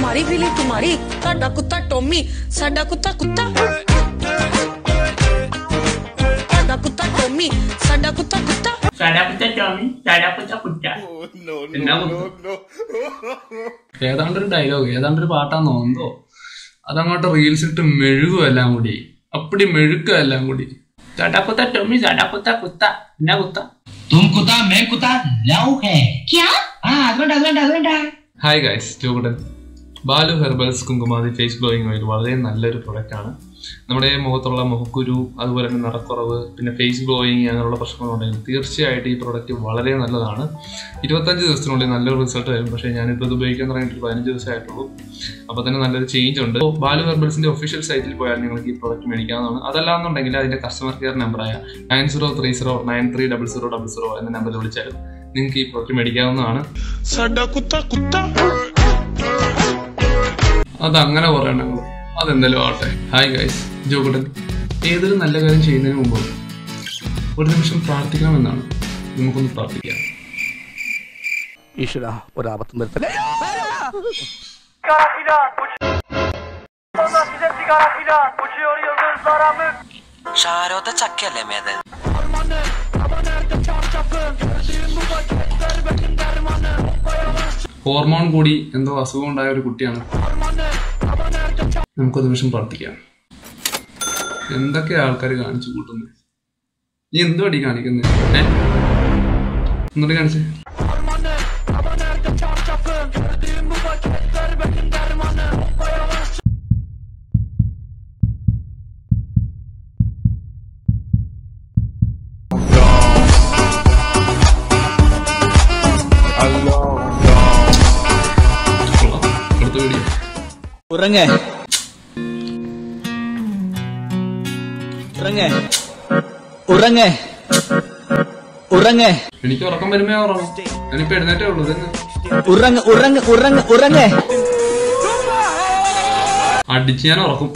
हमारी बिल्ली तुम्हारी साडा कुत्ता टॉमी साडा कुत्ता कुत्ता साडा कुत्ता टॉमी साडा कुत्ता कुत्ता സടാപുത്ത ടോമി സടാപുത്ത കുട്ട എന്നാ കുത്തു? ഏതാണ്ടൊരു ഡയലോഗ് ഏതാണ്ടൊരു പാട്ടാന്ന് തോന്നുന്നോ അതങ്ങോട്ട് റീൽസ് ഇട്ട് മെഴുകും എല്ലാം കൂടി അപ്പടി മെഴുക്കുക എല്ലാം കൂടി സടാപുത്ത ടോമി സടാപുത്ത കുത്ത എന്നാ കുത്ത तुम कुत्ता मैं कुत्ता लव है क्या ആ അതുകൊണ്ട് അതുകൊണ്ട് അതുകൊണ്ട് ഹായ് ഗൈസ് ജോകുടൻ Balu herbals kumkumadi face glowing oil വളരെ നല്ലൊരു പ്രൊഡക്റ്റ് ആണ് നമ്മുടെ മുഖത്തുള്ള മുഖക്കുരു അതുപോലെ തന്നെ നിറക്കുറവ് പിന്നെ ഫേസ് ഗ്ലോയിങ് അങ്ങനെയുള്ള പ്രശ്നങ്ങളുണ്ടെങ്കിൽ തീർച്ചയായിട്ടും ഈ പ്രൊഡക്റ്റ് വളരെ നല്ലതാണ് ഇരുപത്തഞ്ച് ദിവസത്തിനുള്ളിൽ നല്ലൊരു റിസൾട്ട് വരും പക്ഷേ ഞാനിപ്പോൾ ഇത് ഉപയോഗിക്കാൻ തുടങ്ങിയിട്ട് പതിനഞ്ച് ദിവസമായിട്ടുള്ളൂ അപ്പോൾ തന്നെ നല്ലൊരു ചേഞ്ച് ഉണ്ട് അപ്പോൾ ബാലു ഹെർബൽസിന്റെ ഒഫീഷ്യൽ സൈറ്റിൽ പോയാൽ നിങ്ങൾക്ക് ഈ പ്രൊഡക്റ്റ് മേടിക്കാവുന്നതാണ് അതല്ലാന്നുണ്ടെങ്കിൽ അതിന്റെ കസ്റ്റമർ കെയർ നമ്പറായ nine zero three zero nine three double zero double zero എന്ന നമ്പറിൽ വിളിച്ചാൽ നിങ്ങൾക്ക് ഈ പ്രൊഡക്റ്റ് മേടിക്കാവുന്നതാണ് അതങ്ങനെ പറയണം ഞങ്ങൾ അതെന്തായാലും ആവട്ടെ ഹായ് ഗൈസ് ജോകുട്ടൻ ഏതൊരു നല്ല കാര്യം ചെയ്യുന്നതിന് മുമ്പ് ഒരു നിമിഷം പ്രാർത്ഥിക്കണമെന്നാണ് നമുക്കൊന്ന് പ്രാർത്ഥിക്കാം ഈശ്വര ഒരാപത്തും വരുത്തല്ലേ ഷാരോത്തെ ചക്കയല്ലേ മേത് ഹോർമോൺ കൂടി എന്തോ അസുഖം ഉണ്ടായ ഒരു കുട്ടിയാണ് നമുക്കൊരു നിമിഷം പ്രാർത്ഥിക്കാം എന്തൊക്കെ ആൾക്കാർ കാണിച്ചു കൂട്ടുന്നത് നീ എന്തുവാടി കാണിക്കുന്നത് ഏ ഒന്നുകൂടി കാണിച്ചേ കൊള്ളാം. അടുത്ത വീഡിയോ ഉറങ്ങ ഉറങ്ങ ഉറങ്ങ ഉറങ്ങ എനിക്ക് ഉറക്കം വരുമ്പോ ഞാൻ ഉറങ്ങും ഞാനിപ്പോ എഴുന്നേറ്റേ ഉള്ളൂ ഇതെന്ന് ഉറങ്ങ ഉറങ്ങ ഉറങ്ങ ഉറങ്ങ അടിച്ച് ഞാൻ ഉറക്കും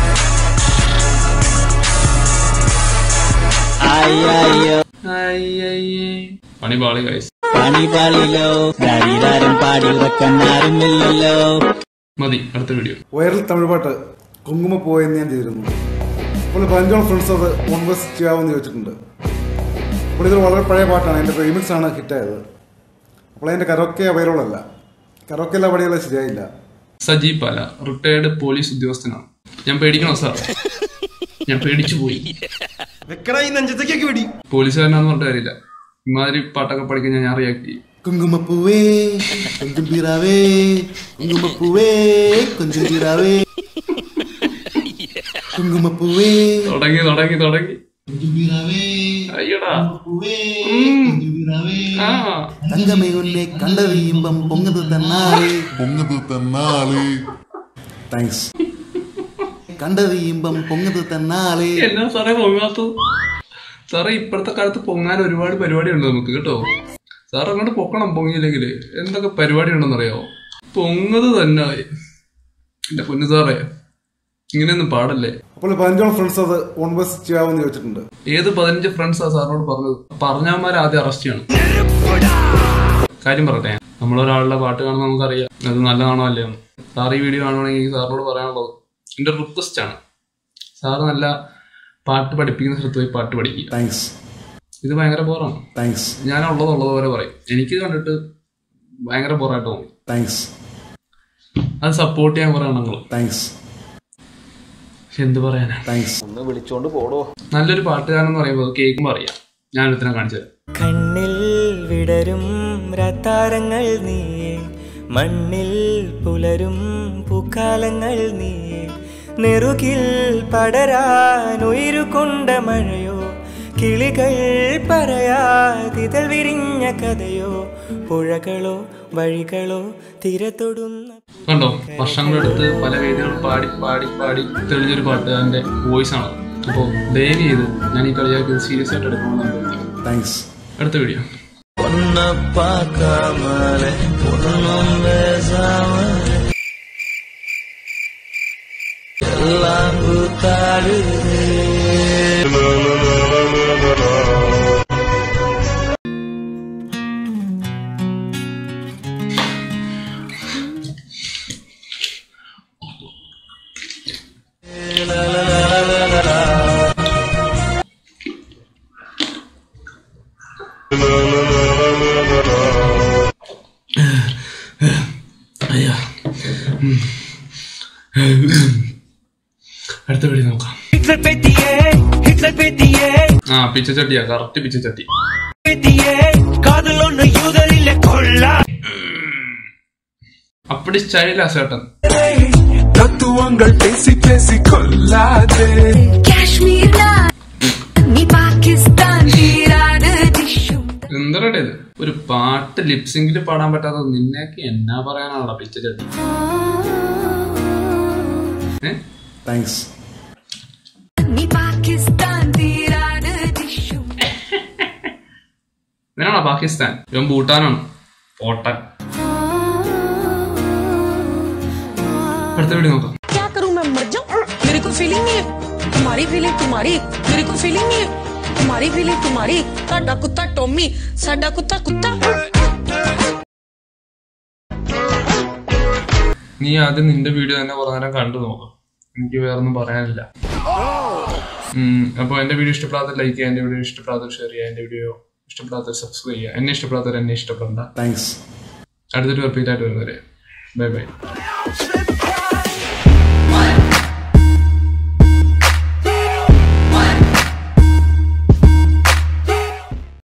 അയ്യോ അയ്യയ്യേ. പണി പാളി ഗൈസ് പണി പാളിലോ ദാരിദാരം പാടി ഉറക്കാൻ ആരുമില്ലല്ലോ മതി അടുത്ത വീഡിയോ വൈറൽ തമിഴ് പാട്ട് കുങ്കുമപ്പൂ എന്ന് ഞാൻ ചെയ്തിരുന്നു അപ്പോൾ പതിനഞ്ചോളം ഫ്രണ്ട്സ് അത് കോൺവേഴ്സ് ചെയ്യാമെന്ന് ചോദിച്ചിട്ടുണ്ട് അപ്പോൾ ഇത് വളരെ പഴയ പാട്ടാണ് എൻ്റെ റീമിക്സ് ആണ് ഹിറ്റായത് അപ്പോൾ അതിൻ്റെ കരോക്കെ അവൈലബിൾ അല്ല കരോക്കെ എല്ലാ പണികളും ശരിയായില്ല സജീവ് പാല റിട്ടയർഡ് പോലീസ് ഉദ്യോഗസ്ഥനാണ് ഞാൻ പേടിക്കണോ സാർ ഞാൻ പേടിച്ചു പോയി പോലീസുകാരനാന്ന് പറഞ്ഞിട്ട് കാര്യമില്ല ഇമാതിരി പാട്ടൊക്കെ പഠിക്കാൻ ഞാൻ റിയാക്ട് ചെയ്യും കുങ്കുമപ്പൂവേ കൊഞ്ചും പീറാവേ കുങ്കുമപ്പൂവേ കൊഞ്ചും പീറാവേ കുങ്കുമപ്പൂവേ തുടങ്ങി തുടങ്ങി തുടങ്ങി കൊഞ്ചും പീറാവേ അയ്യടാ പൂവേ ഉം. കൊഞ്ചും പീറാവേ ആ തങ്കമേ ഉന്നെ കണ്ടറിയുമ്പം പൊങ്ങത് തന്നാളേ പൊങ്ങത് തന്നാള് താങ്ക്സ് കണ്ടറിയുമ്പം പൊങ്ങത് തന്നാളേ എന്നാ സാറേ പൊങ്ങാത്തു സാറേ ഇപ്പോഴത്തെ കാലത്ത് പൊങ്ങാൻ ഒരുപാട് പരിപാടി ഉണ്ട് നമുക്ക് കേട്ടോ സാർ അങ്ങോട്ട് പൊക്കണം പൊങ്ങിയില്ലെങ്കിൽ എന്തൊക്കെ പരിപാടി ഉണ്ടെന്ന് അറിയാവോ പൊങ്ങത് തന്നെ എന്റെ പൊന്നു സാറേ ഇങ്ങനെയൊന്നും പാടല്ലേ അപ്പോൾ പതിനഞ്ചോളം ഫ്രണ്ട്സ് അത് കോൺവേഴ്സ് ചെയ്യാമെന്ന് ചോദിച്ചിട്ടുണ്ട് ഏത് പതിനഞ്ച് ഫ്രണ്ട്സാ സാറിനോട് പറഞ്ഞത് പറഞ്ഞവന്മാരെ ആദ്യം അറസ്റ്റ് ചെയ്യണം കാര്യം പറയട്ടെ നമ്മളൊരാളുടെ പാട്ട് കാണുമ്പോൾ നമുക്കറിയാം അത് നല്ലതാണോ അല്ലയോ എന്ന്. സാർ ഈ വീഡിയോ കാണുവാണെങ്കിൽ സാറിനോട് പറയാനുള്ളത് എന്റെ റിക്വസ്റ്റ് ആണ് സാറ് നല്ല പാട്ട് പഠിപ്പിക്കുന്ന സ്ഥലത്ത് പോയി പാട്ട് പഠിക്കുക താങ്ക്സ് ഇത് ഭയങ്കര ബോറാണ് താങ്ക്സ് ഞാൻ ഉള്ളത് ഉള്ളത് പോലെ പറയും എനിക്ക് കണ്ടിട്ട് ഭയങ്കര ബോറായിട്ട് തോന്നി താങ്ക്സ് അത് സപ്പോർട്ട് ചെയ്യാൻ കുറെ എണ്ണങ്ങൾ താങ്ക്സ് പക്ഷെ എന്ത് പറയാനാ താങ്ക്സ് നല്ലൊരു പാട്ടുകാരൻ എന്ന് പറയുമ്പോൾ അത് കേൾക്കുമ്പോൾ അറിയാം ഞാൻ ഒരുത്തിനെ കാണിച്ചു തരാം കണ്ണിൽ വിടരും രത്താരങ്ങൾ നീ മണ്ണിൽ പുലരും പൂക്കാലങ്ങൾ നീ നെറുകിൽ പടരാൻ ഉയരുകൊണ്ട മഴയോ കിളികൾ പറയാതിതൾ വിരിഞ്ഞ കഥയോ പുഴകളോ വഴികളോ തിരതൊടുന്ന കണ്ടോ വർഷങ്ങളെടുത്ത് പല വേദികളും പാടി പാടി പാടി തെളിഞ്ഞൊരു പാട്ടുകാരന്റെ വോയിസ് ആണ് അപ്പോൾ ദയവ് ചെയ്ത് ഞാൻ ഈ കളിയാക്കി സീരിയസ് ആയിട്ട് എടുക്കണമെന്ന് അഭ്യർത്ഥിക്കുന്നു താങ്ക്സ് അടുത്ത വീഡിയോ பொண்ண பார்க்காமலே பொண்ணும் பேசாமலே எல்லாம் கூத்தாடுதே അയ്യോ ഉം. അടുത്ത വീഡിയോ നോക്കാം ആ പിച്ചച്ചട്ടിയാ കറക്റ്റ് പിച്ചച്ചട്ടി അപ്പടി സ്റ്റൈലാ ചേട്ടൻ தத்துவங்கள் பேசி பேசி கொல்லாதே എന്താ ഇത് ഒരു പാട്ട് ലിപ്സിംഗിൽ പാടാൻ പറ്റാത്ത നിന്നേക്ക് എന്നാ പറയാനാണല്ലോ പിച്ചച്ചട്ടി ഏ താങ്ക്സ് ഇവനാണോ പാകിസ്ഥാൻ ഇവൻ ഭൂട്ടാനാണ് പോട്ടൻ അടുത്ത വീഡിയോ നോക്കാം क्या करूं मैं मर जाऊं मेरे को फीलिंग नहीं है तुम्हारी फीलिंग तुम्हारी मेरे को फीलिंग नहीं है तुम्हारी फीलिंग तुम्हारी साडा कुत्ता टॉमी साडा कुत्ता कुत्ता നീ ആദ്യം നിന്റെ വീഡിയോ തന്നെ കുറെ നേരം കണ്ടു നോക്കാം എനിക്ക് വേറൊന്നും പറയാനില്ല ഉം, അപ്പോൾ എന്റെ വീഡിയോ ഇഷ്ടപ്പെടാത്ത ലൈക്ക് ചെയ്യുക എന്റെ വീഡിയോ ഇഷ്ടപ്പെടാത്ത ഷെയർ ചെയ്യുക എന്റെ വീഡിയോ ഇഷ്ടപ്പെടാത്ത സബ്സ്ക്രൈബ് ചെയ്യുക എന്നെ ഇഷ്ടപ്പെടാത്തവർ എന്നെ ഇഷ്ടപ്പെടണ്ട താങ്ക്സ് അടുത്തൊരു റിപ്പീറ്റ് ആയിട്ട് വരുന്നവരെ ബൈ ബൈ